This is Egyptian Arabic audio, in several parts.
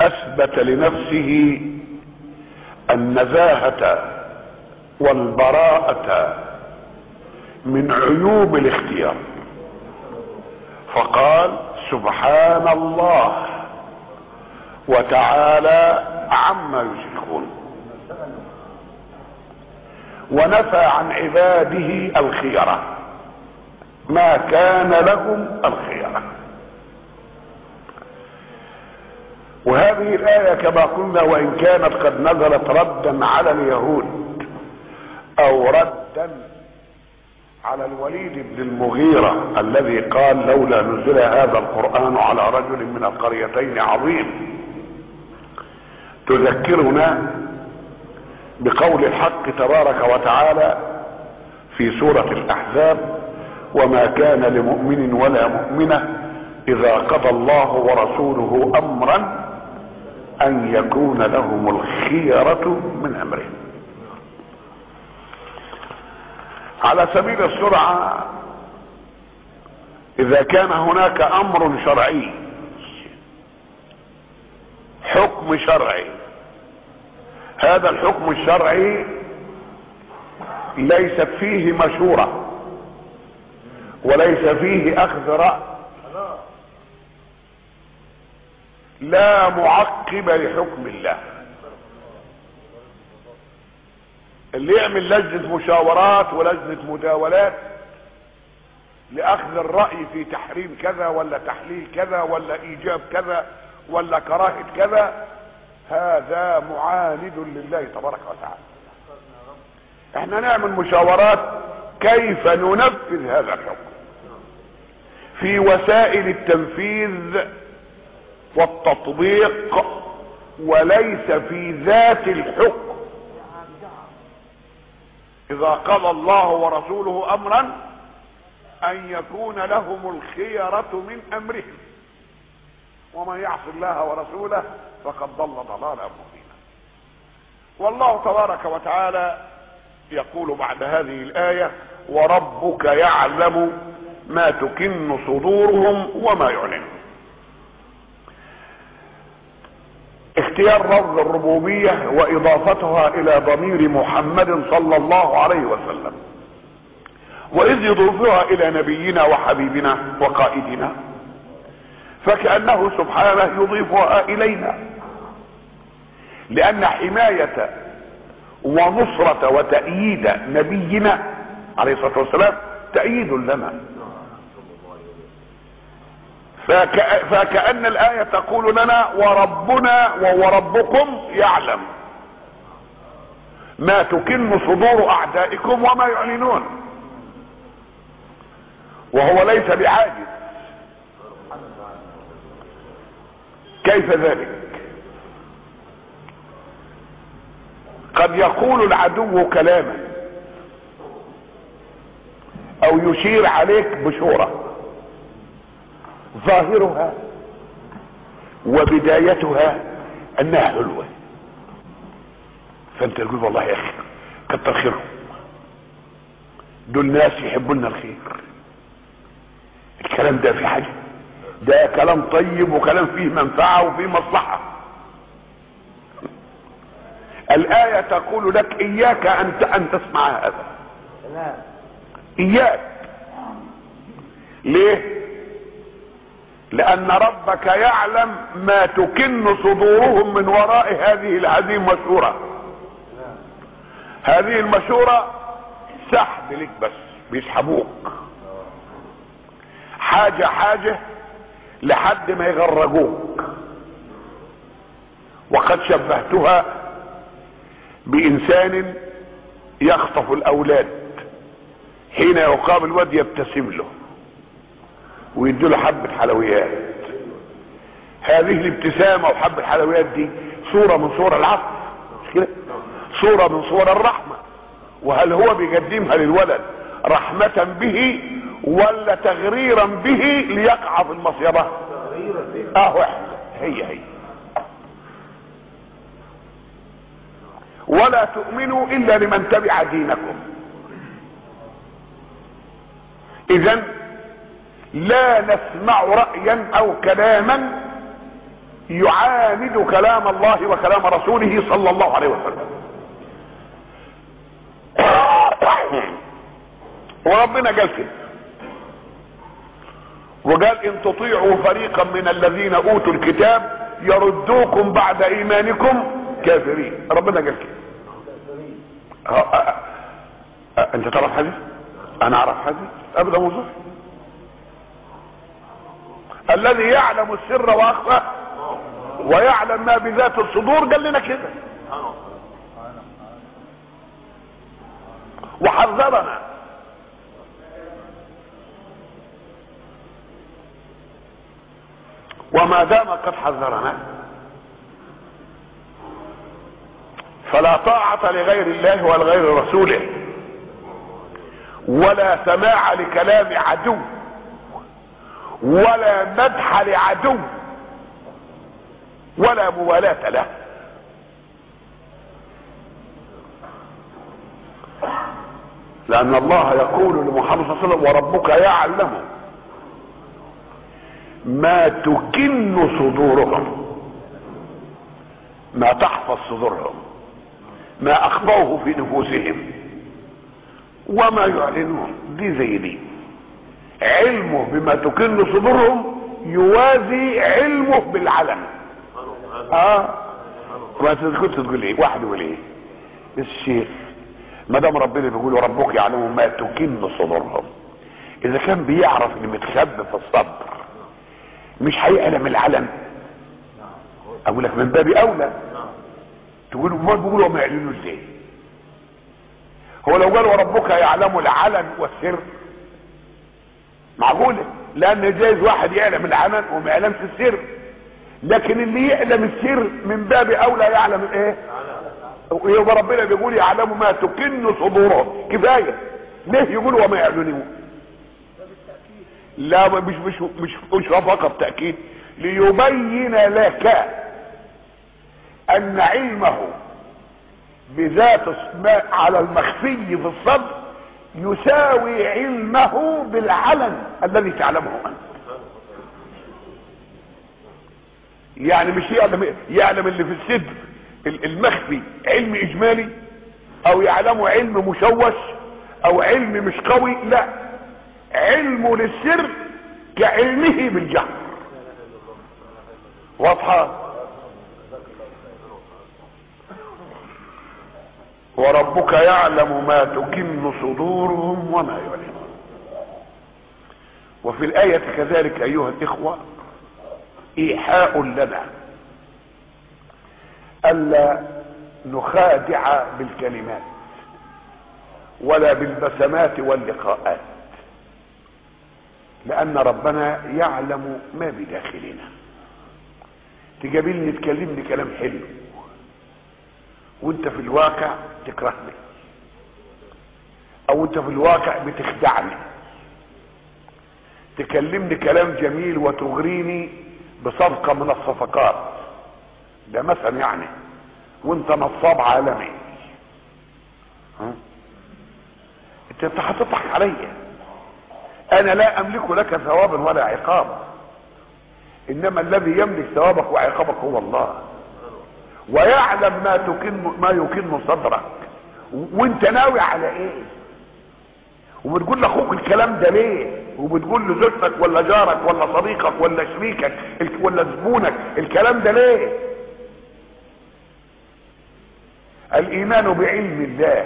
اثبت لنفسه النزاهة والبراءة من عيوب الاختيار فقال سبحان الله وتعالى عما يشركون ونفى عن عباده الخيرة ما كان لهم الخيرة وهذه الآية كما قلنا وإن كانت قد نزلت ردا على اليهود أو ردا على الوليد بن المغيرة الذي قال لولا نزل هذا القرآن على رجل من القريتين عظيم تذكرنا بقول الحق تبارك وتعالى في سورة الأحزاب وما كان لمؤمن ولا مؤمنة إذا قضى الله ورسوله أمرا أن يكون لهم الخيرة من أمرهم على سبيل السرعة اذا كان هناك امر شرعي حكم شرعي هذا الحكم الشرعي ليست فيه مشورة وليس فيه اخذ رأي لا معقب لحكم الله اللي يعمل لجنة مشاورات ولجنة مداولات لاخذ الرأي في تحريم كذا ولا تحليل كذا ولا ايجاب كذا ولا كراهة كذا هذا معاند لله تبارك وتعالى احنا نعمل مشاورات كيف ننفذ هذا الحكم في وسائل التنفيذ والتطبيق وليس في ذات الحكم اذا قضى الله ورسوله امرا ان يكون لهم الخيرة من امرهم ومن يعص الله ورسوله فقد ضل ضلالا مبينا والله تبارك وتعالى يقول بعد هذه الايه وربك يعلم ما تكن صدورهم وما يعلنون اختيار لفظ الربوبية واضافتها الى ضمير محمد صلى الله عليه وسلم واذ يضيفها الى نبينا وحبيبنا وقائدنا فكأنه سبحانه يضيفها الينا لان حماية ونصرة وتأييد نبينا عليه الصلاة والسلام تأييد لنا فك... فكأن الآية تقول لنا وربنا وربكم يعلم ما تكن صدور أعدائكم وما يعلنون وهو ليس بعاجز كيف ذلك قد يقول العدو كلاما او يشير عليك بشوره ظاهرها وبدايتها انها حلوة فانت تقول والله يا اخي كتر خيرهم دول ناس يحبون الخير الكلام ده في حاجة ده كلام طيب وكلام فيه منفعة وفيه مصلحة الآية تقول لك إياك أن أن تسمع هذا إياك ليه؟ لان ربك يعلم ما تكن صدورهم من وراء هذه هذه المشورة هذه المشورة سحب لك بس بيسحبوك حاجة حاجة لحد ما يغرقوك وقد شبهتها بانسان يخطف الاولاد حين يقابل الواد يبتسم له ويدوا له حبة حلويات هذه الابتسامة وحبة الحلويات دي صورة من صور العطف مش كده صورة من صور الرحمة وهل هو بيقدمها للولد رحمة به ولا تغريرا به ليقع في المصيبة اه هي هي ولا تؤمنوا الا لمن تبع دينكم اذا لا نسمع رأيا او كلاما يعاند كلام الله وكلام رسوله صلى الله عليه وسلم وربنا قال كده وقال ان تطيعوا فريقا من الذين اوتوا الكتاب يردوكم بعد ايمانكم كافرين ربنا قال كده ها- ها- ها- انت تعرف حديث انا اعرف حديث ابدا موضوع الذي يعلم السر واخفى ويعلم ما بذات الصدور قال لنا كده وحذرنا وما دام قد حذرنا فلا طاعة لغير الله ولا غير رسوله ولا سماع لكلام عدو ولا مدح لعدو ولا موالاة له لأن الله يقول لمحمد صلى الله عليه وسلم وربك يعلم ما تكن صدورهم ما تحفظ صدورهم ما أخفوه في نفوسهم وما يعلنون دي زي دي علمه بما تكن صدورهم يوازي علمه بالعلن اه ما كنت تقول ايه واحد يقول ايه الشيخ ما دام ربنا بيقول وربك يعلم ما تكن صدورهم اذا كان بيعرف اللي متخبي في الصدر مش هيعلم العلن اقول لك من باب اولى تقول ما بيقولوا ما يعلنوا ازاي هو لو قال وربك يعلم العلن والسر معقولة لان جايز واحد يعلم العلن وما يعلمش السر لكن اللي يعلم السر من باب اولى يعلم الايه يبقى ربنا بيقول يعلم ما تكن صدورهم كفايه ليه يقول وما يعلنون لا مش مش مش مش فقط تاكيد ليبين لك ان علمه بذات ما على المخفي في الصدر يساوي علمه بالعلن الذي تعلمه انت يعني مش يعلم يعلم اللي في الصدر المخفي علم اجمالي او يعلمه علم مشوش او علم مش قوي لا علمه للسر كعلمه بالجهر واضحه وربك يعلم ما تكن صدورهم وما يعلنون وفي الآية كذلك أيها الإخوة إيحاء لنا ألا نخادع بالكلمات ولا بالبسمات واللقاءات لأن ربنا يعلم ما بداخلنا تجابلني تكلمني كلام حلو وانت في الواقع تكرهني او انت في الواقع بتخدعني تكلمني كلام جميل وتغريني بصفقة من الصفقات ده مثلا يعني وانت نصاب عالمي ها؟ انت هتضحك عليا انا لا املك لك ثوابا ولا عقابا انما الذي يملك ثوابك وعقابك هو الله ويعلم ما تكن ما يكن صدرك وانت ناوي على ايه وبتقول لاخوك الكلام ده ليه وبتقول لزوجتك ولا جارك ولا صديقك ولا شريكك ولا زبونك الكلام ده ليه الايمان بعلم الله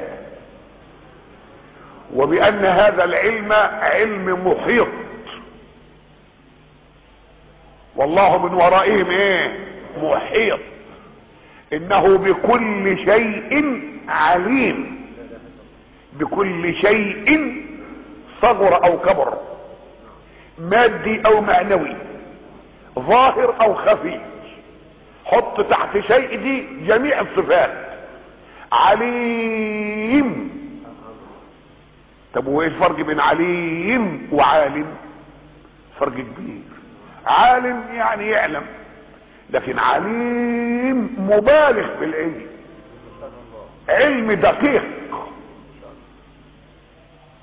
وبان هذا العلم علم محيط والله من ورائهم ايه محيط انه بكل شيء عليم بكل شيء صغر او كبر مادي او معنوي ظاهر او خفي حط تحت شيء دي جميع الصفات عليم طب وايه الفرق بين عليم وعالم فرق كبير عالم يعني يعلم لكن عليم مبالغ في العلم علم دقيق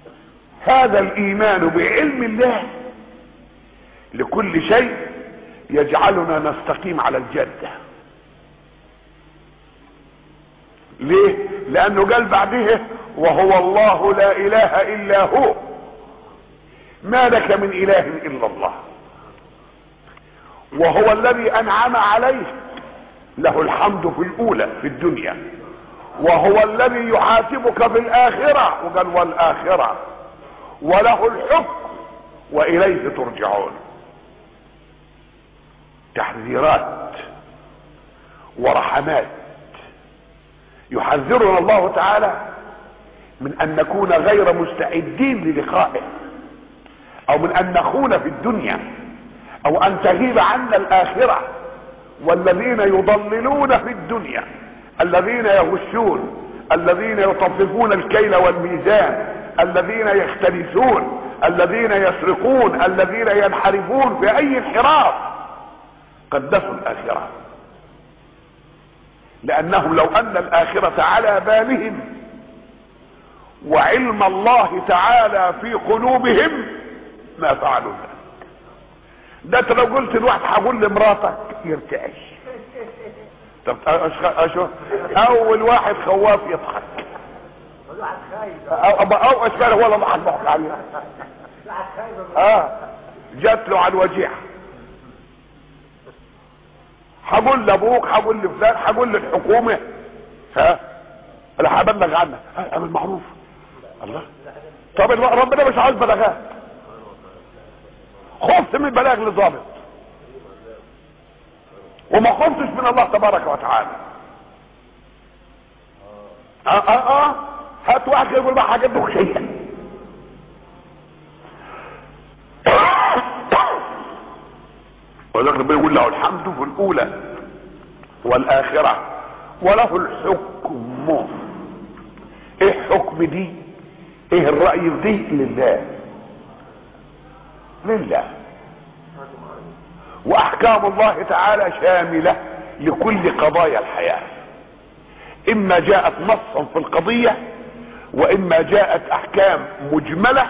هذا الايمان بعلم الله لكل شيء يجعلنا نستقيم على الجده ليه لانه قال بعده وهو الله لا اله الا هو ما لك من اله الا الله وهو الذي انعم عليك له الحمد في الاولى في الدنيا وهو الذي يحاسبك في الاخره وقال والاخره وله الحكم واليه ترجعون تحذيرات ورحمات يحذرنا الله تعالى من ان نكون غير مستعدين للقائه او من ان نخون في الدنيا او ان تغيب عنا الاخره والذين يضللون في الدنيا الذين يغشون الذين يطففون الكيل والميزان الذين يختلسون الذين يسرقون الذين ينحرفون في اي انحراف قدسوا الاخره لانهم لو ان الاخره على بالهم وعلم الله تعالى في قلوبهم ما فعلوا ذلك ده انت لو قلت الواحد هقول لمراتك يرتعش طب اشوف اول واحد خواف يضحك او او اشكال ولا ضحك ضحك عليه اه جات له على الوجيع هقول لابوك هقول لفلان هقول للحكومه ها انا هبلغ عنك اعمل معروف الله طب ربنا مش عايز بلاغات خفت من بلاغ لظابط وما خفتش من الله تبارك وتعالى اه اه اه هات واحد يقول بقى حاجات شيئا ولكن ربنا يقول له الحمد في الاولى والاخره وله الحكم ايه الحكم دي ايه الرأي في دي لله لله واحكام الله تعالى شاملة لكل قضايا الحياة اما جاءت نصا في القضية واما جاءت احكام مجملة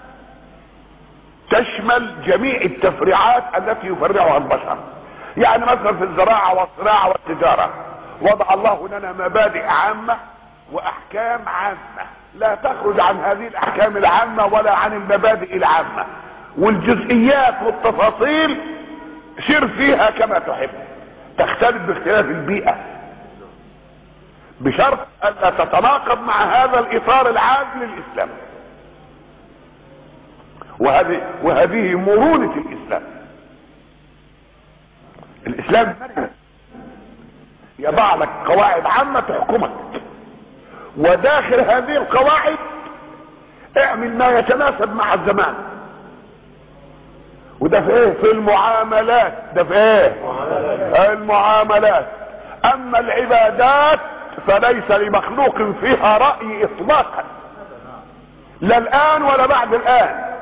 تشمل جميع التفريعات التي يفرعها البشر يعني مثلا في الزراعة والصناعة والتجارة وضع الله لنا مبادئ عامة واحكام عامة لا تخرج عن هذه الاحكام العامة ولا عن المبادئ العامة والجزئيات والتفاصيل سير فيها كما تحب تختلف باختلاف البيئة بشرط الا تتناقض مع هذا الاطار العام للاسلام وهذه وهذه مرونة الاسلام الاسلام يضع لك قواعد عامة تحكمك وداخل هذه القواعد اعمل ما يتناسب مع الزمان وده في ايه في المعاملات ده في ايه المعاملات اما العبادات فليس لمخلوق فيها رأي اطلاقا لا الان ولا بعد الان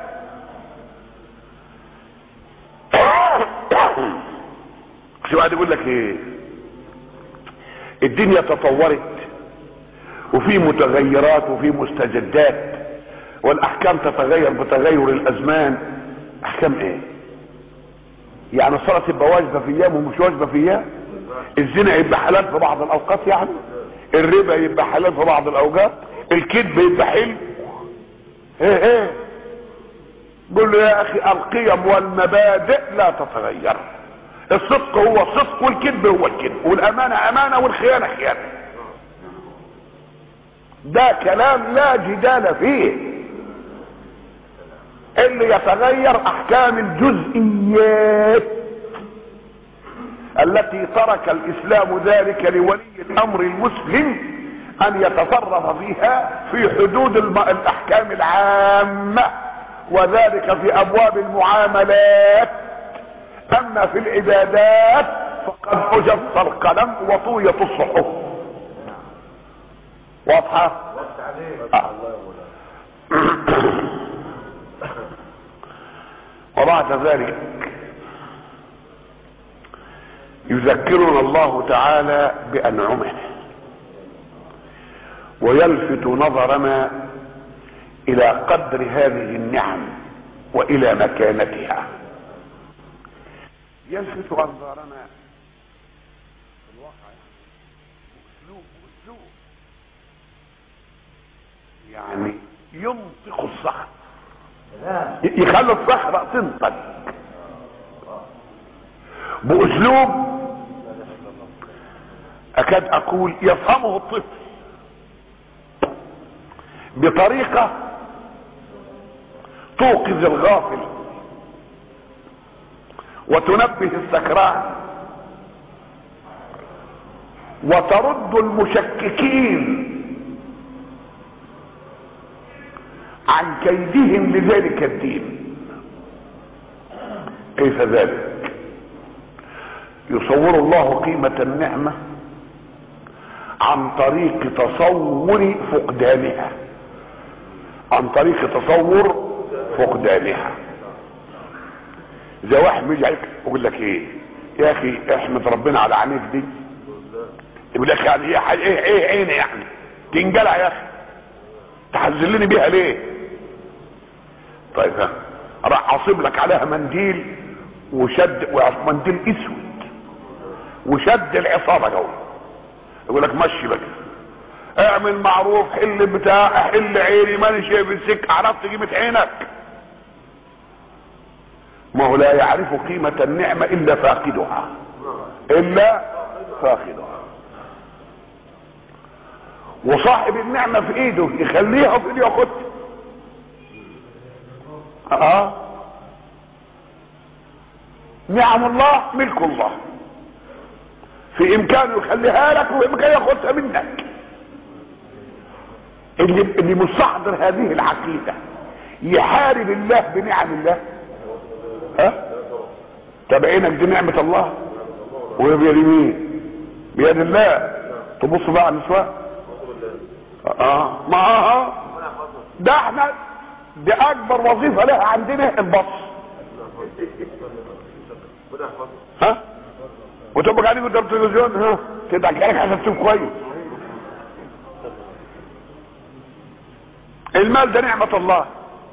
شو قاعد يقول لك ايه الدنيا تطورت وفي متغيرات وفي مستجدات والاحكام تتغير بتغير الازمان احكام ايه يعني الصلاة تبقى واجبة في ايام ومش واجبة في ايام الزنا يبقى حلال في بعض الاوقات يعني الربا يبقى حلال في بعض الاوقات الكذب يبقى حلو ايه ايه قول له يا اخي القيم والمبادئ لا تتغير الصدق هو الصدق والكذب هو الكذب والامانة امانة والخيانة خيانة ده كلام لا جدال فيه اللي يتغير احكام الجزئيات التي ترك الاسلام ذلك لولي الامر المسلم ان يتصرف فيها في حدود الم... الاحكام العامة وذلك في ابواب المعاملات اما في العبادات فقد اجف القلم وطويت الصحف واضحة آه. وبعد ذلك يذكرنا الله تعالى بانعمه ويلفت نظرنا الى قدر هذه النعم والى مكانتها يلفت انظارنا في الواقع يعني اسلوب اسلوب يعني ينطق الصخر يخلي الصخرة تنطق باسلوب اكاد اقول يفهمه الطفل بطريقة توقظ الغافل وتنبه السكران وترد المشككين عن كيدهم لذلك الدين كيف ذلك يصور الله قيمة النعمة عن طريق تصور فقدانها عن طريق تصور فقدانها زي واحد بيجي عليك يقول لك ايه يا اخي احمد ربنا على عينيك دي يقول لك يعني ايه ايه ايه عيني يعني تنجلع يا اخي تحزلني بيها ليه طيب ها راح عصب لك عليها منديل وشد منديل اسود وشد العصابه جوه يقول لك مشي بقى اعمل معروف حل بتاع حل عيني ماني شايف السك عرفت قيمه عينك ما هو لا يعرف قيمة النعمة إلا فاقدها إلا فاقدها وصاحب النعمة في ايده يخليها في ايده ياخدها اه نعم الله ملك الله في امكانه يخليها لك وامكانه ياخدها منك اللي اللي مستحضر هذه العقيده يحارب الله بنعم الله ها طب عينك دي نعمه الله وهي بيد مين بيد الله تبص بقى على النسوان اه ما اه ده احنا دي اكبر وظيفه لها عندنا البص ها وتبقى قاعدين قدام التلفزيون ها تدعك عليك عشان تشوف كويس المال ده نعمة الله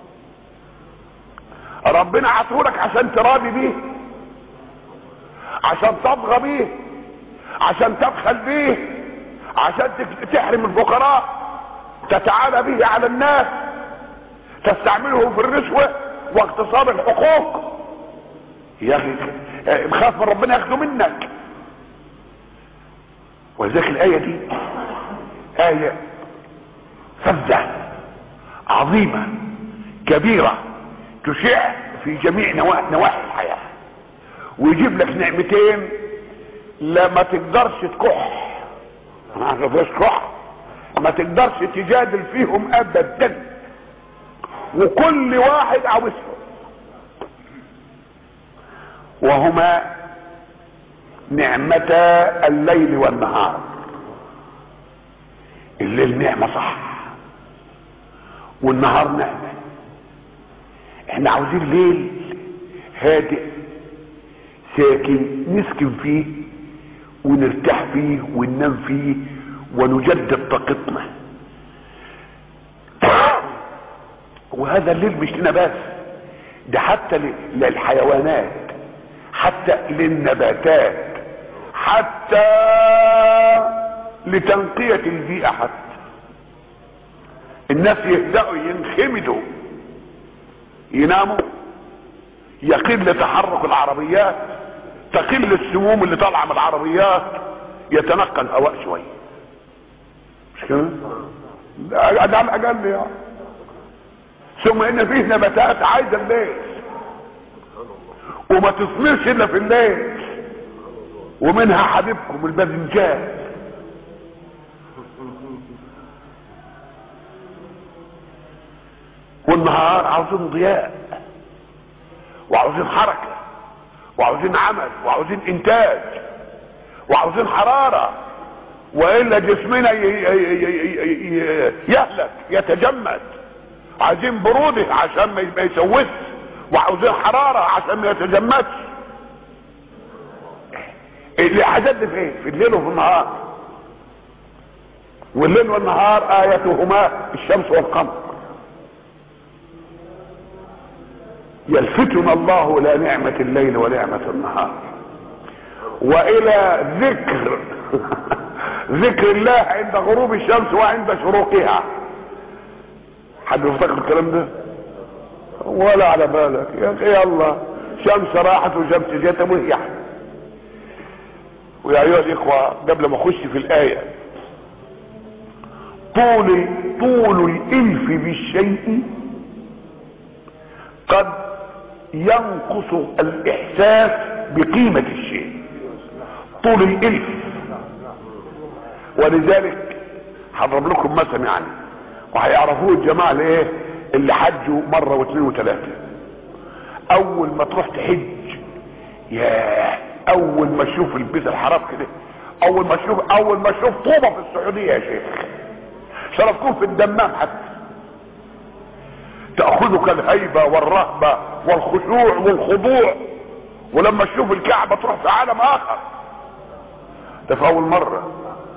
ربنا عطولك عشان تراضي بيه عشان تبغى بيه عشان تبخل بيه عشان تحرم الفقراء تتعالى به على الناس تستعمله في الرشوة واغتصاب الحقوق يا اخي بخاف من ربنا ياخده منك ولذلك الآية دي آية فزة عظيمة كبيرة تشع في جميع نواحي الحياة ويجيب لك نعمتين لا ما تقدرش تكح ما فيش كح ما تقدرش تجادل فيهم ابدا وكل واحد عاوزهم وهما نعمتا الليل والنهار الليل نعمة صح والنهار نعمة احنا عاوزين ليل هادئ ساكن نسكن فيه ونرتاح فيه وننام فيه ونجدد طاقتنا وهذا الليل مش لنا بس ده حتى للحيوانات حتى للنباتات حتى لتنقية البيئة حتى الناس يهدأوا ينخمدوا يناموا يقل تحرك العربيات تقل السموم اللي طالعه من العربيات يتنقى الهواء شويه مش كده؟ ده على الاقل يعني ثم ان فيه نباتات عايزه الليل وما تصمرش الا في الليل ومنها حبيبكم الباذنجان والنهار عاوزين ضياء وعاوزين حركة وعاوزين عمل وعاوزين انتاج وعاوزين حرارة والا جسمنا يهلك يتجمد عايزين برودة عشان ما يسوس وعاوزين حرارة عشان ما يتجمدش اللي حدد فين في الليل وفي النهار والليل والنهار آيتهما الشمس والقمر يلفتنا الله الى نعمة الليل ونعمة النهار والى ذكر ذكر الله عند غروب الشمس وعند شروقها حد يفتكر الكلام ده ولا على بالك يا اخي يلا شمس راحت وشمس جت وهي ويا ايها الاخوه قبل ما اخش في الايه طول طول الالف بالشيء قد ينقص الاحساس بقيمه الشيء طول الالف ولذلك هضرب لكم مثل يعني وهيعرفوه الجماعه الايه اللي حجوا مره واثنين وثلاثه اول ما تروح تحج يا اول ما تشوف البيت الحرام كده اول ما تشوف اول ما تشوف طوبه في السعوديه يا شيخ شرفكم في الدمام حتى تاخذك الهيبه والرهبه والخشوع والخضوع ولما تشوف الكعبه تروح في عالم اخر ده في اول مره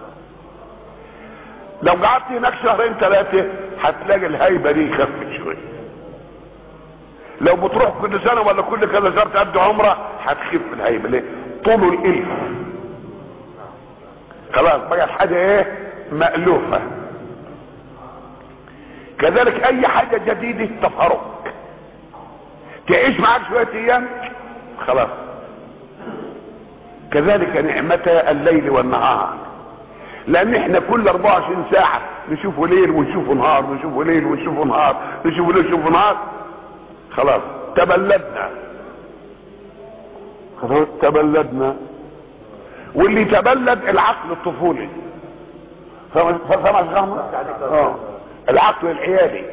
لو قعدت هناك شهرين ثلاثه هتلاقي الهيبه دي خفت شويه لو بتروح كل سنه ولا كل كذا شهر تأدي عمره هتخف الهيبه ليه طول الالف خلاص بقت حاجه ايه مألوفه كذلك اي حاجه جديده تفهرك تعيش معاك شويه ايام خلاص كذلك نعمتا الليل والنهار لان احنا كل 24 ساعة نشوفه ليل ونشوفه نهار نشوفه ليل ونشوفه نهار نشوفه ليل ونشوفه نهار خلاص تبلدنا خلاص تبلدنا واللي تبلد العقل الطفولي فما اه العقل العيالي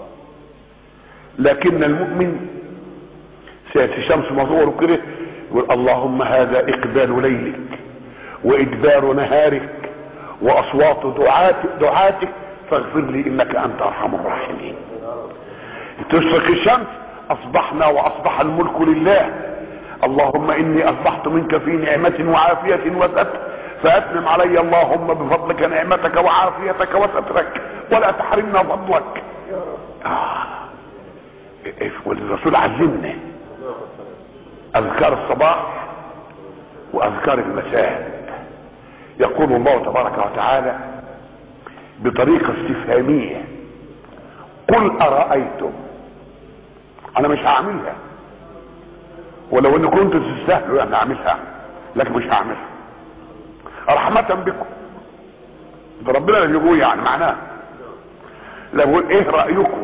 لكن المؤمن سيأتي الشمس مظهور كده يقول اللهم هذا اقبال ليلك وادبار نهارك واصوات دعاتك, دعاتك فاغفر لي انك انت ارحم الراحمين تشرق الشمس اصبحنا واصبح الملك لله اللهم اني اصبحت منك في نعمة وعافية وستر فاتمم علي اللهم بفضلك نعمتك وعافيتك وسترك ولا تحرمنا فضلك آه. والرسول علمنا اذكار الصباح واذكار المساء يقول الله تبارك وتعالى بطريقة استفهامية قل ارايتم انا مش هعملها ولو ان كنتم تستاهلوا يعني اعملها لكن مش هعملها رحمة بكم ده ربنا اللي بيقول يعني معناه لا بيقول ايه رأيكم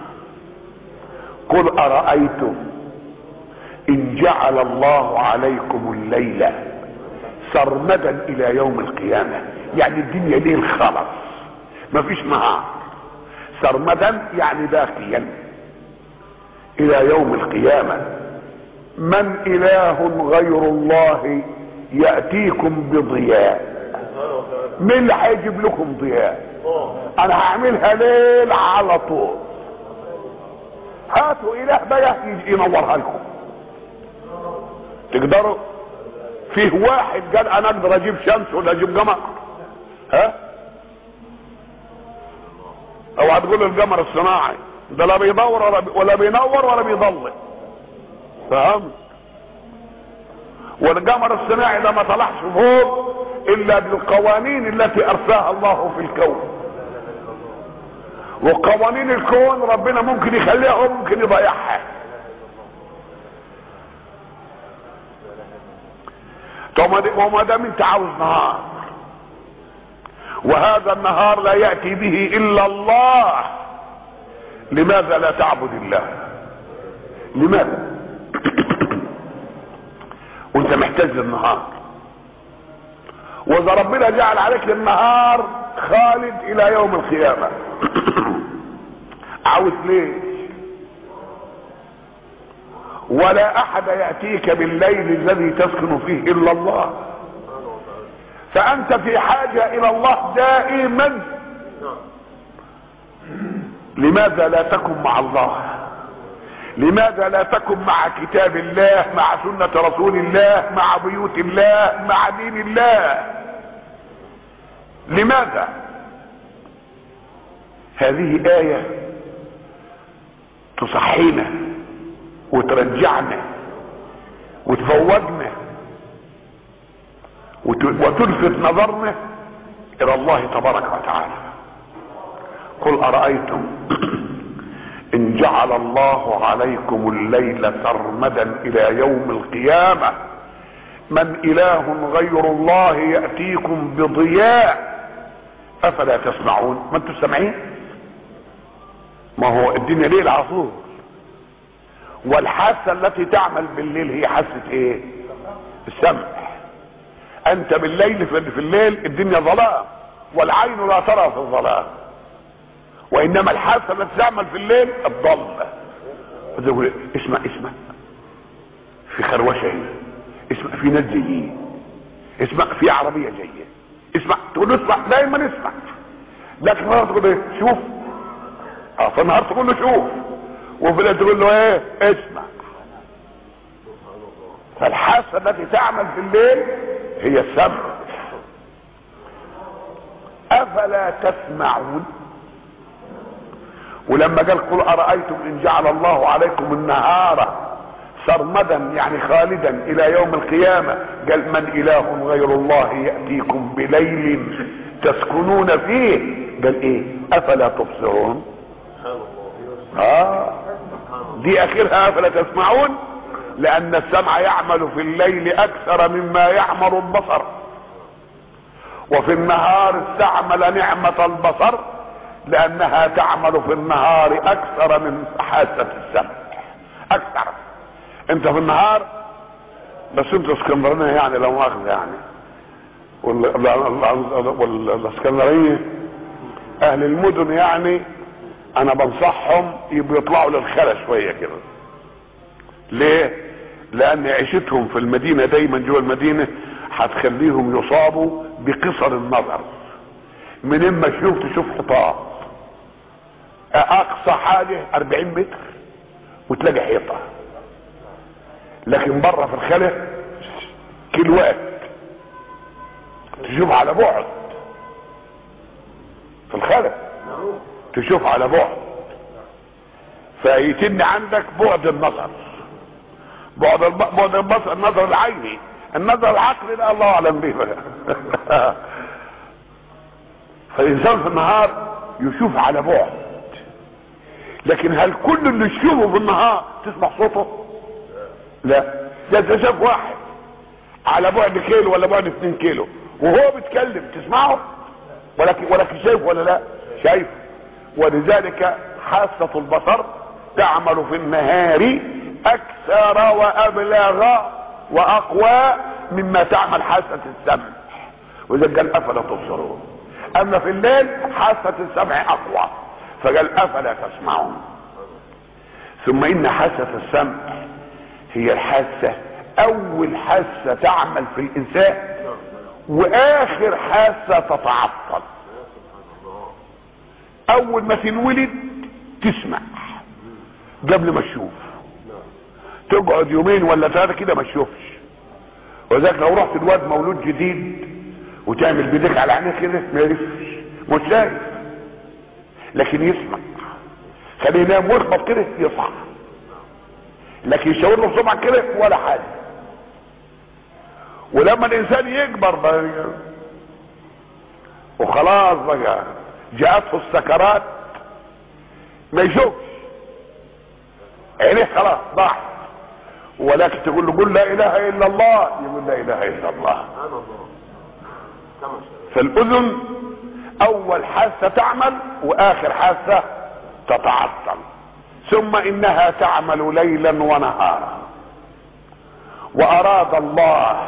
قل ارايتم ان جعل الله عليكم الليل سرمدا الى يوم القيامة يعني الدنيا ليل خلص مفيش نهار سرمدا يعني باقيا الى يوم القيامة من اله غير الله يأتيكم بضياء مين اللي هيجيب لكم ضياء انا هعملها ليل على طول هاتوا اله بقى ينورها لكم تقدروا فيه واحد قال انا اقدر اجيب شمس ولا اجيب قمر ها او هتقول القمر الصناعي ده لا بيدور ولا, بي ولا بينور ولا بيضل فهمت والقمر الصناعي ده ما طلعش فوق الا بالقوانين التي ارساها الله في الكون وقوانين الكون ربنا ممكن يخليها وممكن يضيعها وما دام انت عاوز نهار وهذا النهار لا ياتي به الا الله لماذا لا تعبد الله لماذا وانت محتاج للنهار واذا ربنا جعل عليك النهار خالد الى يوم القيامه عاوز ليه ولا احد ياتيك بالليل الذي تسكن فيه الا الله فانت في حاجه الى الله دائما لماذا لا تكن مع الله لماذا لا تكن مع كتاب الله مع سنة رسول الله مع بيوت الله مع دين الله لماذا هذه آية تصحينا وترجعنا وتفوقنا وتلفت نظرنا الى الله تبارك وتعالى قل ارايتم ان جعل الله عليكم الليل سرمدا الى يوم القيامه من اله غير الله ياتيكم بضياء افلا تسمعون ما انتم سامعين ما هو الدنيا ليل عصور والحاسه التي تعمل بالليل هي حاسه ايه السمع انت بالليل في الليل الدنيا ظلام والعين لا ترى في الظلام وانما الحاسه التي تعمل في الليل الضلمه اسمع اسمع في خروشه اسمع في ناس جايين اسمع في عربيه جايه اسمع تقول له اسمع دايما اسمع لكن مرة تقول ايه شوف اه في النهار تقول له شوف وفي الليل تقول له ايه اسمع فالحاسه التي تعمل في الليل هي السمع افلا تسمعون ولما قال قل ارايتم ان جعل الله عليكم النهار سرمدا يعني خالدا الى يوم القيامه قال من اله غير الله ياتيكم بليل تسكنون فيه قال ايه افلا تبصرون اه دي اخرها افلا تسمعون لان السمع يعمل في الليل اكثر مما يعمل البصر وفي النهار استعمل نعمة البصر لانها تعمل في النهار اكثر من حاسة السمع اكثر انت في النهار بس انت اسكندرانية يعني لو مؤاخذة يعني والاسكندرية اهل المدن يعني انا بنصحهم يبقوا يطلعوا للخلا شوية كده ليه لان عيشتهم في المدينة دايما جوه المدينة هتخليهم يصابوا بقصر النظر من اما تشوف تشوف حيطان اقصى حاجة 40 متر وتلاقي حيطة لكن بره في الخلا كيلوات تشوف على بعد في الخلا تشوف على بعد فيتم عندك بعد النظر بعد الب... بعد البصر النظر العيني النظر العقلي لا الله اعلم به فالانسان في النهار يشوف على بعد لكن هل كل اللي يشوفه في النهار تسمع صوته لا ده انت شاف واحد على بعد كيلو ولا بعد اتنين كيلو وهو بيتكلم تسمعه ولكن ولكن شايف ولا لا شايف ولذلك حاسة البصر تعمل في النهار اكثر وابلغ واقوى مما تعمل حاسة السمع واذا قال افلا تبصرون اما في الليل حاسة السمع اقوى فقال افلا تسمعون ثم ان حاسة السمع هي الحاسة اول حاسة تعمل في الانسان واخر حاسة تتعطل اول ما تنولد تسمع قبل ما تشوف تقعد يومين ولا ثلاثة كده ما تشوفش وذلك لو رحت الواد مولود جديد وتعمل بيدك على عينيه كده ما يعرفش مش شايف لكن يسمع خليه ينام ويخبط كده يصحى لكن يشاور له بسمعة كده ولا حاجة ولما الانسان يكبر بقى وخلاص بقى جاءته السكرات ما يشوفش عينيه خلاص ضاعت ولكن تقول له قل لا اله الا الله يقول لا اله الا الله فالاذن اول حاسه تعمل واخر حاسه تتعطل ثم انها تعمل ليلا ونهارا واراد الله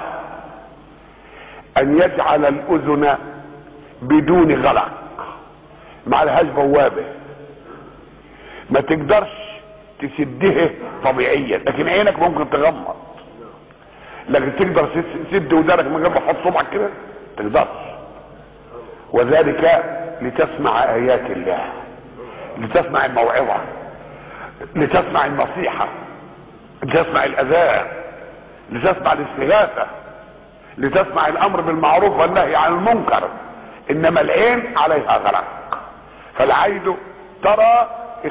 ان يجعل الاذن بدون غلق ما لهاش بوابه ما تقدرش تسدها طبيعيا لكن عينك ممكن تغمض لكن تقدر تسد ودانك من غير ما تحط صبعك كده تقدرش وذلك لتسمع ايات الله لتسمع الموعظه لتسمع النصيحه لتسمع الاذان لتسمع الاستغاثه لتسمع الامر بالمعروف والنهي عن المنكر انما العين عليها غلق فالعين ترى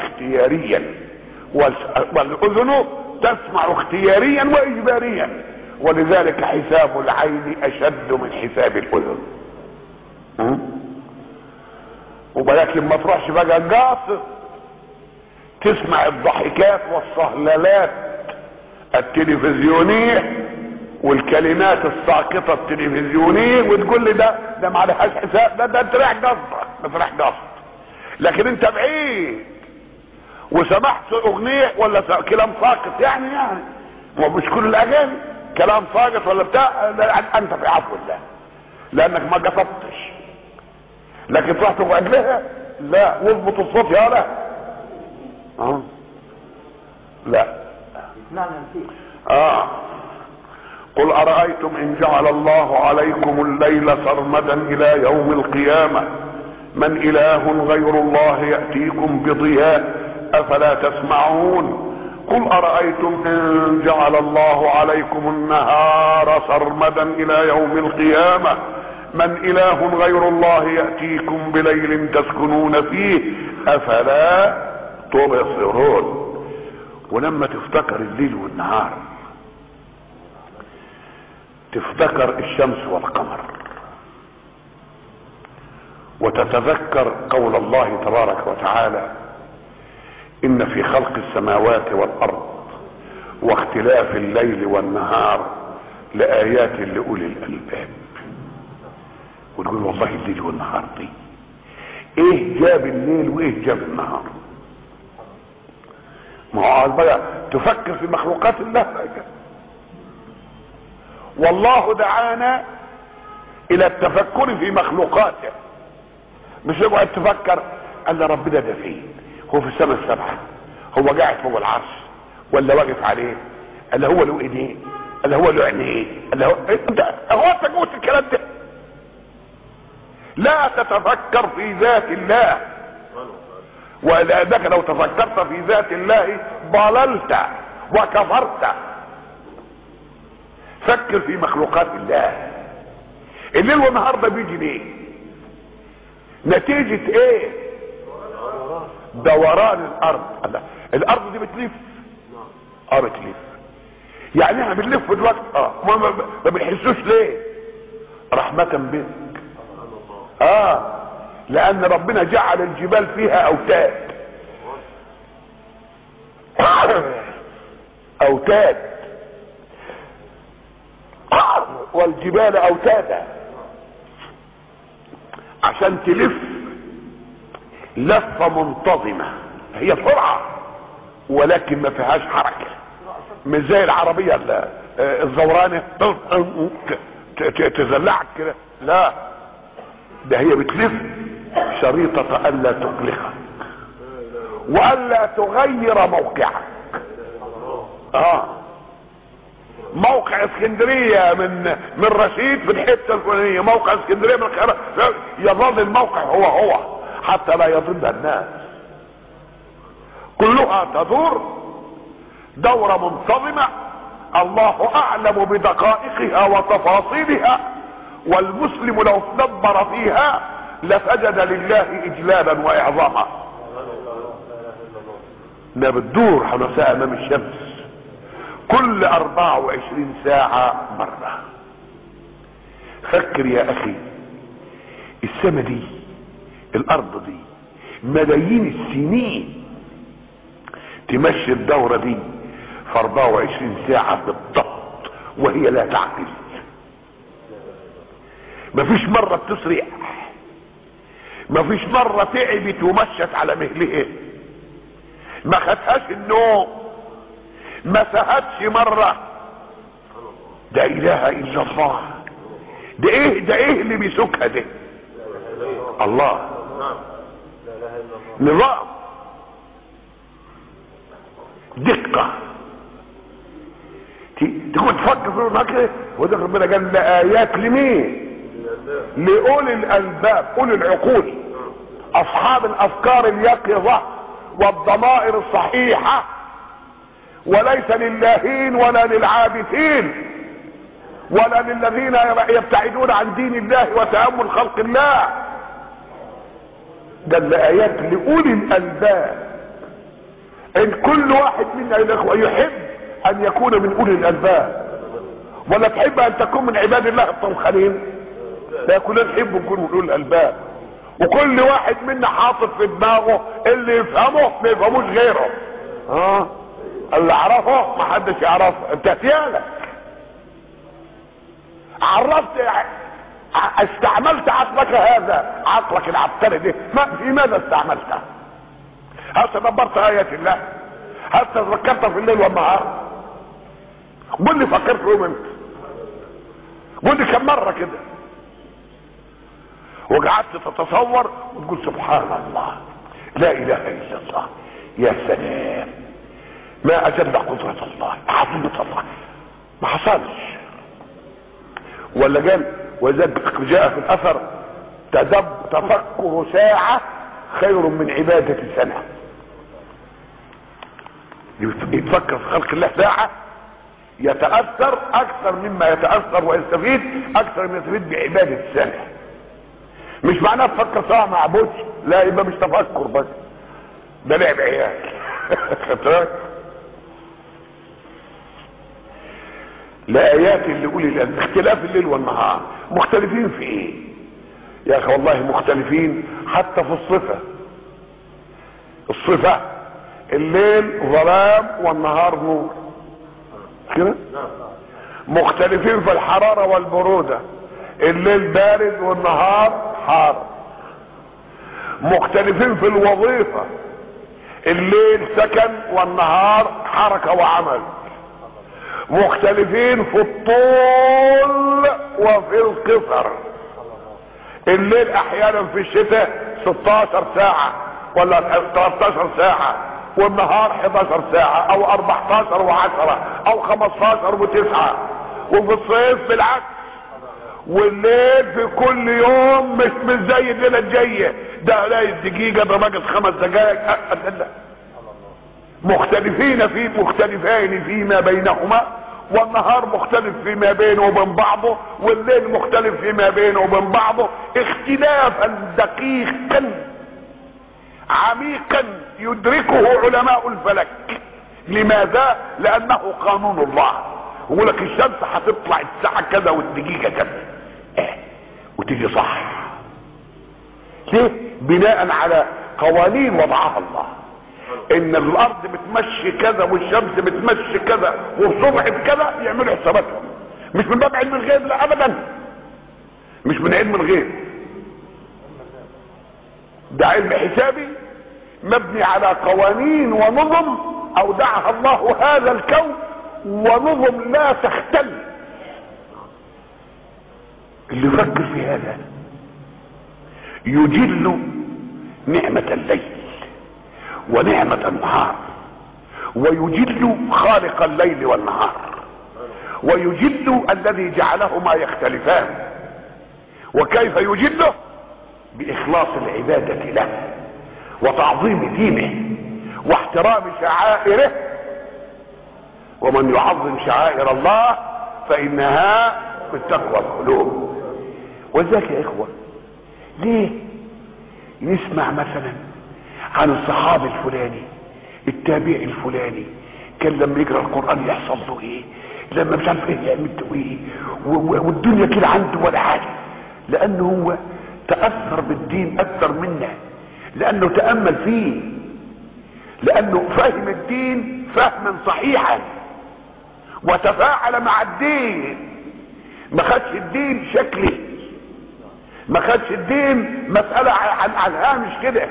اختياريا والاذن تسمع اختياريا واجباريا ولذلك حساب العين اشد من حساب الاذن م? ولكن ما تروحش بقى قاصد تسمع الضحكات والصهللات التلفزيونيه والكلمات الساقطه التلفزيونيه وتقول لي ده ده ما عليهاش حساب ده ده انت رايح قصدك بس رايح قصد لكن انت بعيد وسمعت اغنيه ولا س- كلام ساقط يعني يعني هو مش كل الاغاني كلام ساقط ولا بتاع لا، انت في عفو الله لانك ما قصدتش لكن تروح تقعد لها لا واضبط الصوت يا لا اه لا معنى فيه آه. قل أرأيتم إن جعل الله عليكم الليل سرمدا إلى يوم القيامة من إله غير الله يأتيكم بضياء أفلا تسمعون قل أرأيتم إن جعل الله عليكم النهار سرمدا إلى يوم القيامة من إله غير الله يأتيكم بليل تسكنون فيه أفلا تبصرون ولما تفتكر الليل والنهار تفتكر الشمس والقمر وتتذكر قول الله تبارك وتعالى ان في خلق السماوات والارض واختلاف الليل والنهار لايات لاولي الالباب ونقول والله الليل والنهار دي ايه جاب الليل وايه جاب النهار ما هو بقى تفكر في مخلوقات الله بقى. والله دعانا الى التفكر في مخلوقاته مش يقعد تفكر قال ربنا ده فين هو في السماء السبعه هو قاعد فوق العرش ولا واقف عليه قال هو له ايديه قال هو له عينيه قال هو انت هو انت قلت الكلام ده لا تتفكر في ذات الله ولانك لو تفكرت في ذات الله ضللت وكفرت فكر في مخلوقات الله الليل والنهار ده بيجي ليه نتيجة ايه دوران الارض الله. الارض دي بتلف اه بتلف يعني احنا بنلف دلوقتي اه ما, ما, ما بنحسوش ليه رحمة بك اه لان ربنا جعل الجبال فيها اوتاد اوتاد والجبال اوتادا عشان تلف لفة منتظمة هي سرعة ولكن ما فيهاش حركة مش زي العربية ال- آه، الزورانة ت- ت- تزلعك كده لا ده هي بتلف شريطة ألا تقلقك وألا تغير موقعك اه موقع اسكندريه من من رشيد في الحته الفلانيه موقع اسكندريه من القاهره يظل الموقع هو هو حتى لا يضل الناس كلها تدور دوره منتظمه الله اعلم بدقائقها وتفاصيلها والمسلم لو تدبر فيها لسجد لله اجلالا واعظاما ده بتدور حنساء امام الشمس كل 24 ساعة مرة فكر يا اخي السماء دي الارض دي ملايين السنين تمشي الدورة دي في 24 ساعة بالضبط وهي لا تعقل مفيش مرة بتسرع مفيش مرة تعبت ومشت على مهلها ما خدهاش النوم ما سهتش مرة ده اله الا الله ده ايه ده ايه اللي بيسوكها ده الله نظام دقة ت- تقعد تفكر في المكر وده ربنا قال لآيات لمين لأولي الألباب أولي العقول أصحاب الأفكار اليقظة والضمائر الصحيحة وليس للاهين ولا للعابثين ولا للذين يبتعدون عن دين الله وتأمل خلق الله ده الآيات لأولي الألباب إن كل واحد منا يا إخوة يحب أن يكون من أولي الألباب ولا تحب ان تكون من عباد الله الطمخانين لا كلنا نحب نكون من الالباب وكل واحد منا حاطط في دماغه اللي يفهمه ما يفهموش غيره اه اللي عرفه ما حدش يعرفه انت هتيالك عرفت استعملت عقلك هذا عقلك العبقري ده ما في ماذا استعملته هل تدبرت آيات الله هل تذكرت في الليل والنهار قول لي فكرت يوم انت قول لي كم مرة كده وقعدت تتصور وتقول سبحان الله لا اله الا الله يا سلام ما اجل قدرة الله عظمة الله ما حصلش ولا قال وذلك جاء في الاثر تدب تفكر ساعة خير من عبادة سنة يتفكر في خلق الله ساعة يتأثر اكثر مما يتأثر ويستفيد اكثر مما يستفيد بعبادة سنة مش معناه تفكر ساعة مع بوتش لا يبقى مش تفكر بس ده لعب عيال خدت بالك لآيات اللي قولي الآن اختلاف الليل والنهار مختلفين في ايه يا اخي والله مختلفين حتى في الصفة الصفة الليل ظلام والنهار نور كده مختلفين في الحرارة والبرودة الليل بارد والنهار حار مختلفين في الوظيفة الليل سكن والنهار حركة وعمل مختلفين في الطول وفي القصر الليل احيانا في الشتاء 16 ساعة ولا 13 ساعة والنهار 11 ساعة او 14 و10 او 15 و9 وفي الصيف بالعكس والليل في كل يوم مش مش زي الليله الجايه ده لا دقيقه ده ناقص خمس دقائق مختلفين في مختلفين فيما بينهما والنهار مختلف فيما بينه وبين بعضه والليل مختلف فيما بينه وبين بعضه اختلافا دقيقا عميقا يدركه علماء الفلك لماذا لانه قانون الله يقول لك الشمس هتطلع الساعة كذا والدقيقة كذا اه وتيجي صح ليه بناء على قوانين وضعها الله ان الارض بتمشي كذا والشمس بتمشي كذا والصبح بكذا يعملوا حساباتهم مش من باب علم الغيب لا ابدا مش من علم الغيب ده علم حسابي مبني على قوانين ونظم اودعها الله هذا الكون ونظم لا تختل اللي يفكر في هذا يجل نعمة الليل ونعمة النهار ويجل خالق الليل والنهار ويجل الذي جعلهما يختلفان وكيف يجله باخلاص العبادة له وتعظيم دينه واحترام شعائره ومن يعظم شعائر الله فانها من تقوى القلوب وذاك يا اخوة ليه نسمع مثلا عن الصحابي الفلاني التابعي الفلاني كان لما يقرا القران يحصل له ايه لما مش عارف ايه يعمل له ايه والدنيا كده عنده ولا حاجه لانه هو تاثر بالدين اكثر منا لانه تامل فيه لانه فهم الدين فهما صحيحا وتفاعل مع الدين ما خدش الدين شكلي ما خدش الدين مسألة عن عن هامش كده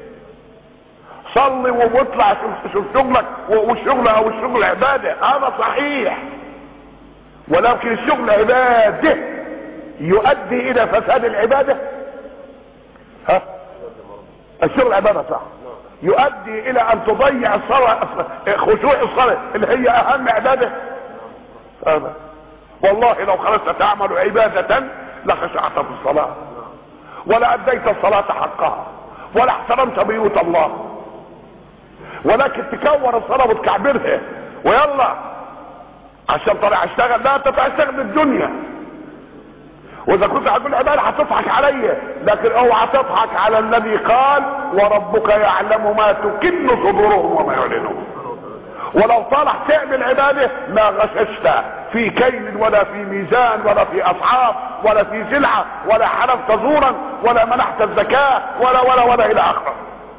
صلي واطلع شوف, شوف شغلك والشغل او الشغل عبادة هذا صحيح ولكن الشغل عبادة يؤدي الى فساد العبادة ها الشغل عبادة صح يؤدي الى ان تضيع الصلاة خشوع الصلاة اللي هي اهم عبادة هذا والله لو خرجت تعمل عبادة لخشعت في الصلاة ولا اديت الصلاة حقها ولا احترمت بيوت الله ولكن تكور الصلاة وتكعبرها ويلا عشان طالع اشتغل لا انت اشتغل الدنيا واذا كنت هتقول عبادة هتضحك عليا لكن اوعى تضحك على الذي قال وربك يعلم ما تكن صدورهم وما يعلنون ولو طالع تعمل عبادة ما غششت في كيل ولا في ميزان ولا في اصحاب ولا في سلعة ولا حلفت زورا ولا منحت الزكاة ولا ولا ولا الى اخره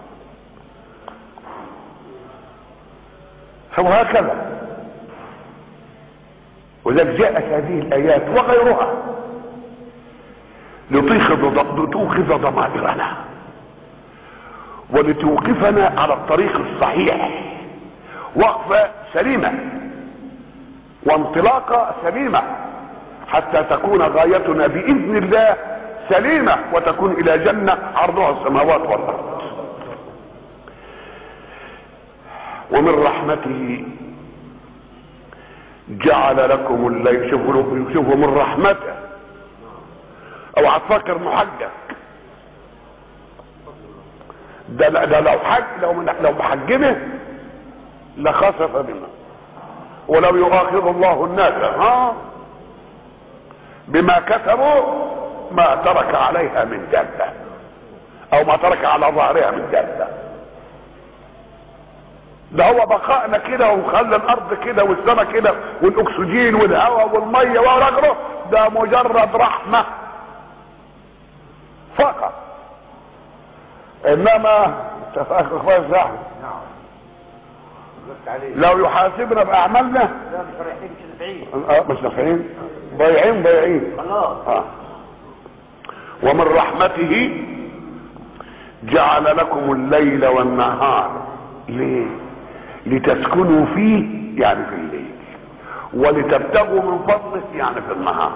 فهكذا ولذلك جاءت هذه الايات وغيرها لتوقظ ضمائرنا ولتوقفنا على الطريق الصحيح وقفة سليمة وانطلاقة سليمة حتى تكون غايتنا بإذن الله سليمة وتكون إلى جنة عرضها السماوات والأرض ومن رحمته جعل لكم الليل شوفوا شوفوا من رحمته او هتفكر انه حجك ده ده لو حج لو من لو محجمه لخسف بنا ولو يؤاخذ الله الناس ها بما كسبوا ما ترك عليها من دابه او ما ترك على ظهرها من دابه ده هو بقائنا كده ومخلي الارض كده والسماء كده والاكسجين والهواء والميه وغيره ده مجرد رحمه فقط انما تفاكر كويس يا احمد لو يحاسبنا باعمالنا لا مش رايحين مش نافعين اه مش نافعين ضايعين ضايعين خلاص آه. ومن رحمته جعل لكم الليل والنهار ليه لتسكنوا فيه يعني في الليل ولتبتغوا من فضله يعني في النهار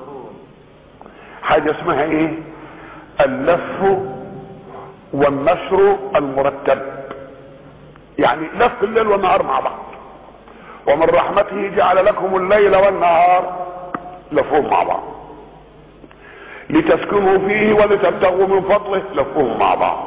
حاجة اسمها ايه اللف والنشر المرتب يعني لف الليل والنهار مع بعض ومن رحمته جعل لكم الليل والنهار لفهم مع بعض لتسكنوا فيه ولتبتغوا من فضله لفهم مع بعض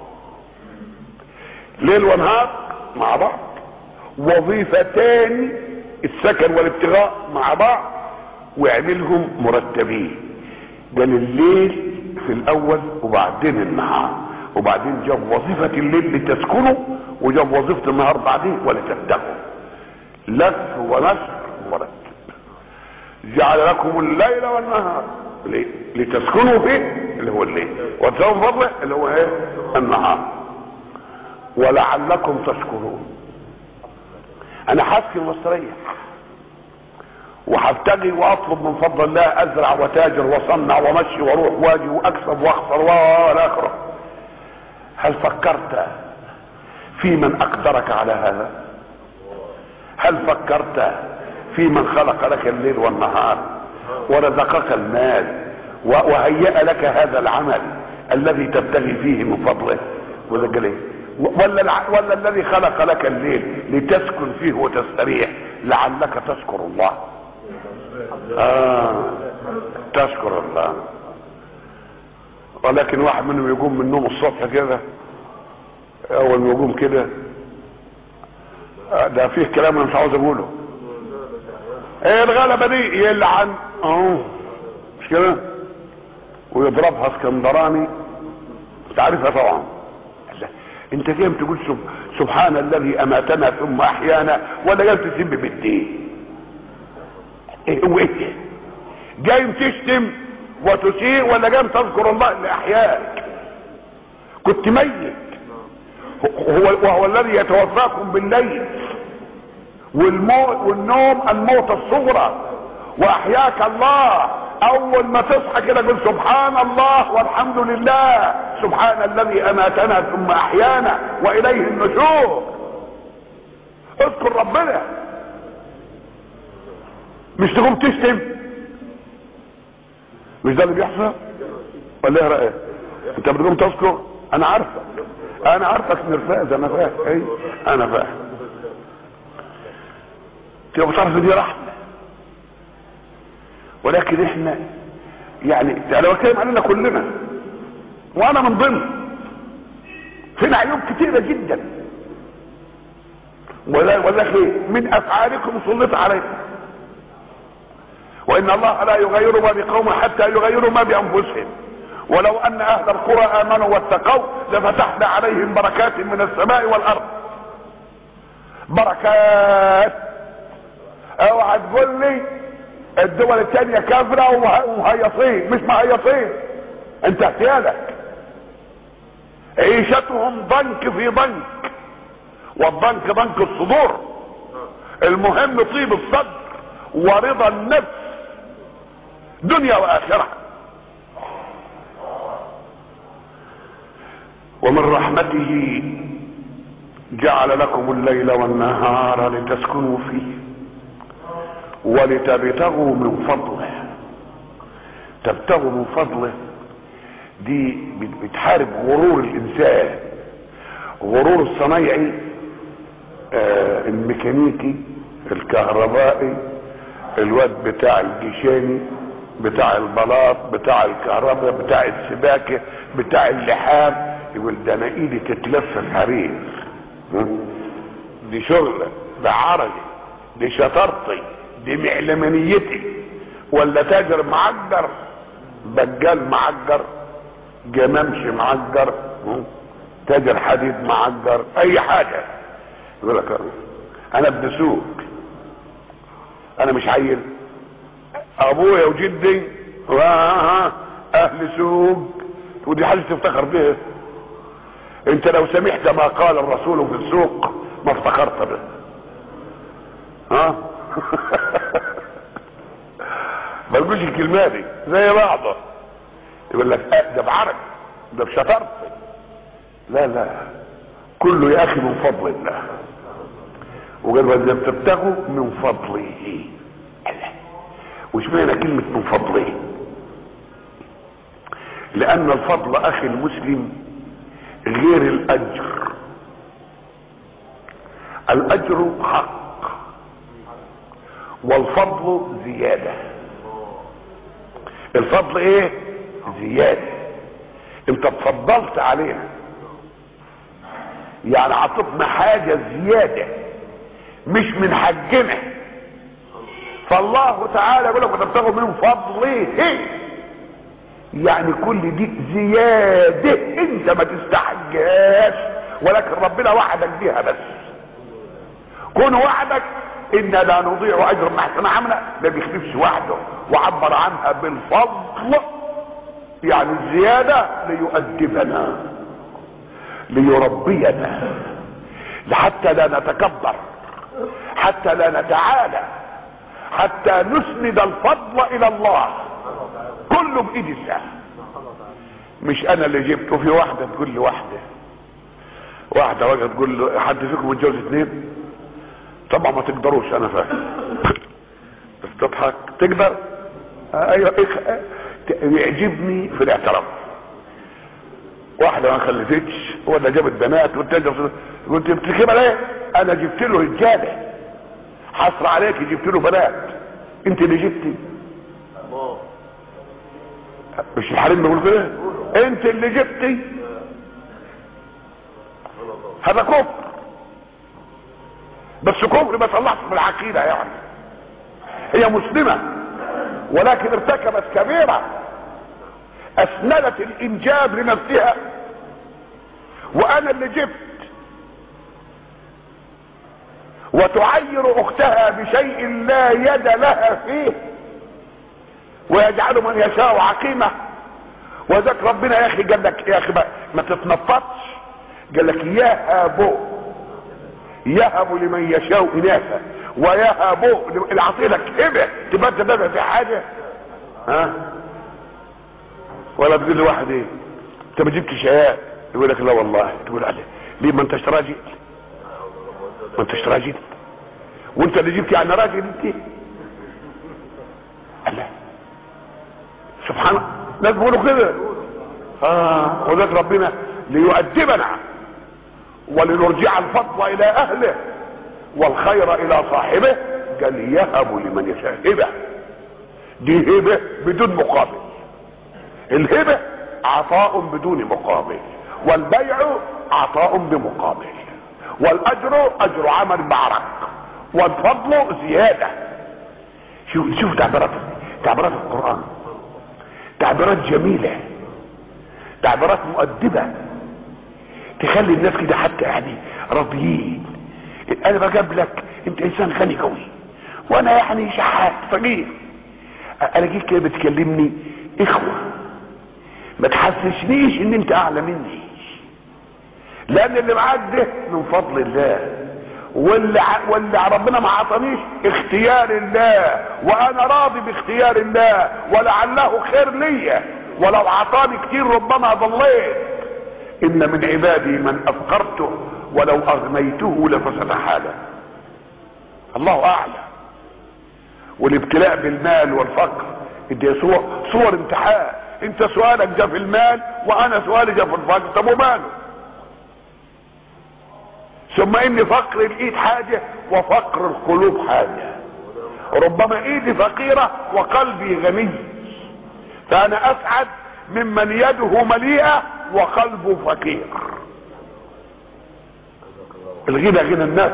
ليل ونهار مع بعض وظيفتان السكن والابتغاء مع بعض واعملهم مرتبين قال الليل في الاول وبعدين النهار وبعدين جاب وظيفة الليل لتسكنوا وجاب وظيفة النهار بعدين ولتبتغوا لف ونشر مرتب جعل لكم الليل والنهار ليه؟ لتسكنوا فيه اللي هو الليل وتزودوا فضله اللي هو ايه النهار ولعلكم تشكرون انا حاسكن واستريح وهبتغي واطلب من فضل الله ازرع وتاجر واصنع ومشي واروح واجي واكسب واخسر والى اخره هل فكرت في من اقدرك على هذا هل فكرت في من خلق لك الليل والنهار ورزقك المال وهيأ لك هذا العمل الذي تبتغي فيه من فضله ولا قال ايه ولا الع... ولا الذي خلق لك الليل لتسكن فيه وتستريح لعلك تشكر الله آه تشكر الله ولكن واحد منهم يقوم من النوم الصبح كده اول ما يقوم كده آه، ده فيه كلام انا مش عاوز اقوله ايه الغلبه دي يلعن اه مش كده ويضربها اسكندراني انت عارفها طبعا لا. انت جاي تقول سب... سبحان الذي اماتنا ثم احيانا ولا جاي تسب بالدين ايه هو ايه جاي تشتم وتسيء ولا جاي تذكر الله اللي احياك كنت ميت هو وهو الذي يتوفاكم بالليل والموت والنوم الموت الصغرى واحياك الله اول ما تصحى كده قل سبحان الله والحمد لله سبحان الذي اماتنا ثم احيانا واليه النشور اذكر ربنا مش تقوم تشتم مش ده اللي بيحصل ولا ايه رايك انت بتقوم تذكر انا عارفك انا عارفك نرفاز انا فاهم اي انا فاهم تبقى بتعرف دي رحمه ولكن احنا يعني انا بتكلم علينا كلنا وانا من ضمن فينا عيوب كثيره جدا ولكن من افعالكم سلط عليكم وان الله لا يغير ما بقوم حتى يغيروا ما بانفسهم ولو ان اهل القرى امنوا واتقوا لفتحنا عليهم بركات من السماء والارض بركات اوعى تقول لي الدول التانية كافرة ومه- ومهيصين مش مهيصين انت احتيالك عيشتهم ضنك في ضنك والضنك ضنك الصدور المهم طيب الصدر ورضا النفس دنيا واخره ومن رحمته جعل لكم الليل والنهار لتسكنوا فيه ولتبتغوا من فضله تبتغوا من فضله دي بت- بتحارب غرور الانسان غرور الصنايعي آه الميكانيكي الكهربائي الواد بتاع الجيشاني بتاع البلاط بتاع الكهرباء بتاع السباكة بتاع اللحام يقول ده انا ايدي تتلف في حرير ها؟ دي شغلة ده عرجي دي شطارتي دي معلمانيتي ولا تاجر معجر بجال معجر جمامش معجر ها؟ تاجر حديد معجر اي حاجة يقول لك انا ابن سوق انا مش عيل ابويا وجدي وها اهل سوق ودي حاجه تفتخر بيها انت لو سمعت ما قال الرسول في السوق ما افتخرت به ها ما تقولش الكلمه دي زي بعضه يقول لك آه ده بعرق ده بشطارتي لا لا كله يا اخي من فضل الله وقال واذا بتبتغوا من فضله الله وش معنى كلمة من فضله لان الفضل اخي المسلم غير الاجر الاجر حق والفضل زيادة الفضل ايه زيادة انت اتفضلت علينا يعني عطتنا حاجة زيادة مش من حجنا فالله تعالى يقول لك وتبتغوا من فضله يعني كل دي زيادة انت ما تستحجهاش ولكن ربنا وعدك بيها بس كون وعدك ان لا نضيع اجر ما احسن عملا ما بيخلفش وعده وعبر عنها بالفضل يعني الزيادة ليؤدبنا ليربينا حتى لا نتكبر حتى لا نتعالى حتى نسند الفضل الى الله كله بايد الله مش انا اللي جبته في واحده تقول لي واحده واحده واجهه تقول له حد فيكم متجوز اثنين طبعا ما تقدروش انا فاهم بس تضحك تقدر آه ايوه إيه يعجبني في الاعتراف واحده ما خلفتش ولا جابت بنات والتانية قلت جبت كده ليه انا جبت له رجاله حصر عليك جبت له بنات انت اللي جبتي مش الحريم بيقول كده انت اللي جبتي هذا كفر بس كفر ما طلعش من العقيده يعني هي مسلمه ولكن ارتكبت كبيره اسندت الانجاب لنفسها وانا اللي جبت وتعير اختها بشيء لا يد لها فيه ويجعل من يشاء عقيمة وذاك ربنا يا اخي قال لك يا اخي بقى ما تتنططش قال لك يهب يهب لمن يشاء اناثا ويهب اللي عطيلك هبه تبقى انت دافع في حاجه ها ولا تقول لواحد ايه انت ما جبتش شيء يقول لك لا والله تقول عليه ليه ما انتش راجل ما انتش راجل وانت اللي جبت يعني راجل انت الله سبحان الله ناس بيقولوا كده اه وذلك ربنا ليؤدبنا ولنرجع الفضل الى اهله والخير الى صاحبه قال يهب لمن يشاء هبه دي هبه بدون مقابل الهبه عطاء بدون مقابل والبيع عطاء بمقابل والاجر اجر عمل بعرق والفضل زياده شوف شوف تعبيرات تعبيرات القران تعبيرات جميله تعبيرات مؤدبه تخلي الناس كده حتى يعني راضيين انا بجيب لك انت انسان غني قوي وانا يعني شحات فقير انا جيت كده بتكلمني اخوة ما تحسسنيش ان انت اعلى مني لان اللي معاك ده من فضل الله واللي ع... واللي ربنا ما عطانيش اختيار الله وانا راضي باختيار الله ولعله خير ليا ولو عطاني كتير ربما ضليت ان من عبادي من افقرته ولو اغنيته لفسد حاله الله اعلم والابتلاء بالمال والفقر دي صور صور امتحان انت سؤالك جا في المال وانا سؤالي جا في الفقر طب وماله ثم ان فقر الايد حاجة وفقر القلوب حاجة ربما ايدي فقيرة وقلبي غني فانا اسعد ممن يده مليئة وقلبه فقير الغنى غنى الناس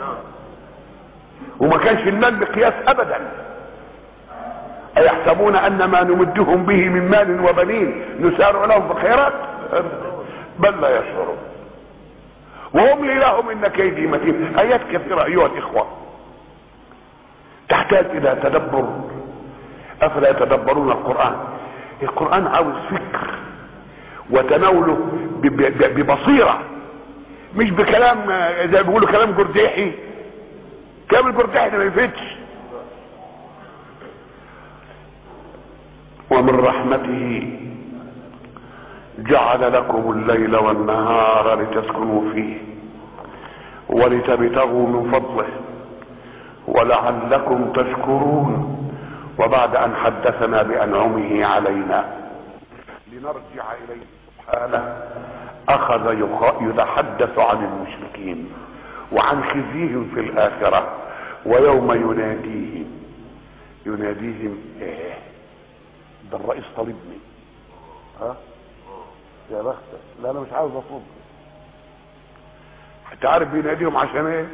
وما كانش المال مقياس ابدا ايحسبون ان ما نمدهم به من مال وبنين نسارع لهم في الخيرات بل لا يشعرون وهم لهم ان كيدي متين ايات كثيرة ايها الاخوة تحتاج الى تدبر افلا يتدبرون القرآن القرآن عاوز فكر وتناوله ببصيرة مش بكلام زي ما بيقولوا كلام جرديحي كلام الجرديحي ده ما يفيدش ومن رحمته جعل لكم الليل والنهار لتسكنوا فيه ولتبتغوا من فضله ولعلكم تشكرون وبعد ان حدثنا بانعمه علينا لنرجع اليه سبحانه اخذ يتحدث عن المشركين وعن خزيهم في الاخره ويوم يناديهم يناديهم ايه ده الرئيس طالبني ها يا بختك لا انا مش عاوز اطلب انت عارف بيناديهم عشان ايه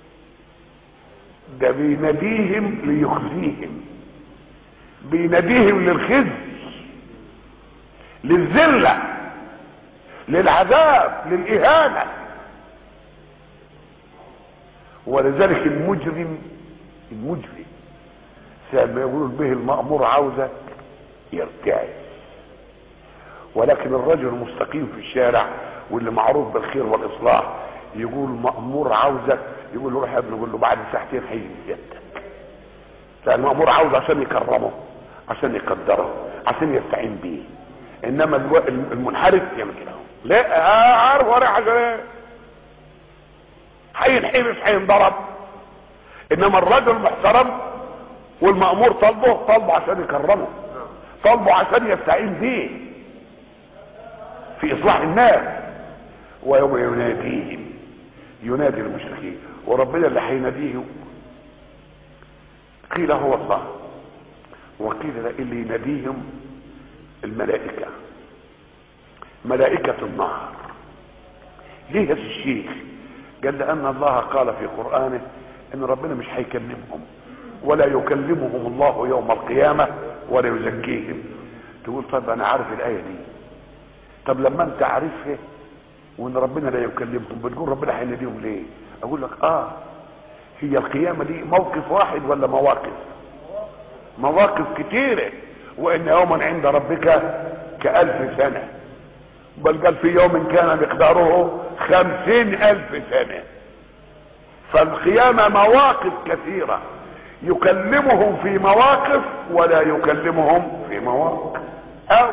ده بيناديهم ليخزيهم بيناديهم للخزي للذله للعذاب للاهانه ولذلك المجرم المجرم لما يقولوا به المأمور عاوزك يرتعش ولكن الرجل المستقيم في الشارع واللي معروف بالخير والاصلاح يقول مأمور عاوزك يقول له روح يا ابني يقول له بعد ساعتين هيجي سيادتك لان المأمور عاوز عشان يكرمه عشان يقدره عشان يستعين بيه انما المنحرف يعمل كده لا عارف ورا حاجه ايه هينحبس هينضرب انما الرجل محترم والمأمور طالبه طالبه عشان يكرمه طالبه عشان يستعين بيه في اصلاح الناس ويوم يناديهم ينادي المشركين وربنا اللي هيناديهم قيل هو الله وقيل اللي يناديهم الملائكة ملائكة النار ليه يا الشيخ قال لأن الله قال في قرآنه ان ربنا مش هيكلمهم ولا يكلمهم الله يوم القيامة ولا يزكيهم تقول طب انا عارف الآية دي طب لما انت عارفها وان ربنا لا يكلمهم بتقول ربنا هيناديهم ليه اقول لك اه هي القيامة دي موقف واحد ولا مواقف مواقف كتيرة وان يوما عند ربك كألف سنة بل قال في يوم كان مقداره خمسين الف سنة فالقيامة مواقف كثيرة يكلمهم في مواقف ولا يكلمهم في مواقف او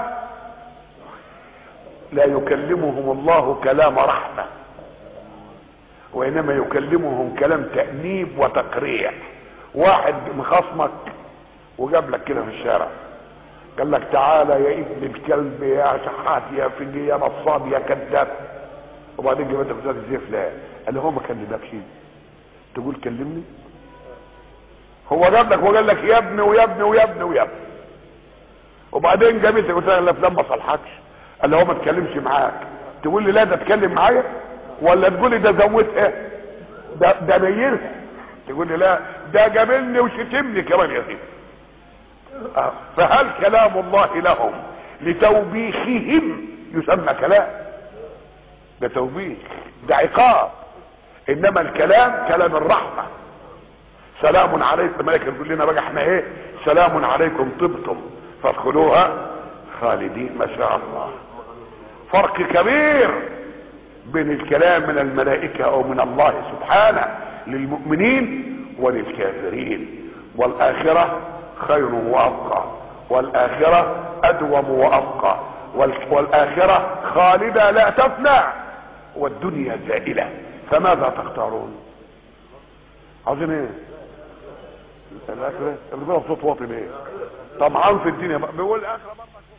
لا يكلمهم الله كلام رحمة وانما يكلمهم كلام تأنيب وتقريع واحد مخصمك وجاب لك كده في الشارع قال لك تعالى يا ابن الكلب يا شحات يا فنجي يا نصاب يا كذاب وبعدين جابت في الزيف لا قال له هو ما كلمكش تقول كلمني هو جاب لك وقال لك يا ابني ويا ابني ويا ابني ويا ابني وبعدين جابت قلت له فلان ما صلحكش قال له هو ما اتكلمش معاك تقول لي لا ده اتكلم معايا ولا تقول لي ده زودت ايه ده ده نيرها تقول لي لا ده جاملني وشتمني كمان يا سيدي آه. فهل كلام الله لهم لتوبيخهم يسمى كلام ده توبيخ ده عقاب انما الكلام كلام الرحمه سلام عليكم الملائكه يقول لنا بقى احنا ايه سلام عليكم طبتم فادخلوها خالدين ما شاء الله فرق كبير بين الكلام من الملائكة او من الله سبحانه للمؤمنين وللكافرين والآخرة خير وأبقى والآخرة أدوم وأبقى والآخرة خالدة لا تفنى والدنيا زائلة فماذا تختارون عاوزين ايه الاخره اللي بيقول صوت واطي ليه طمعان في الدنيا بقى بيقول الاخره برضك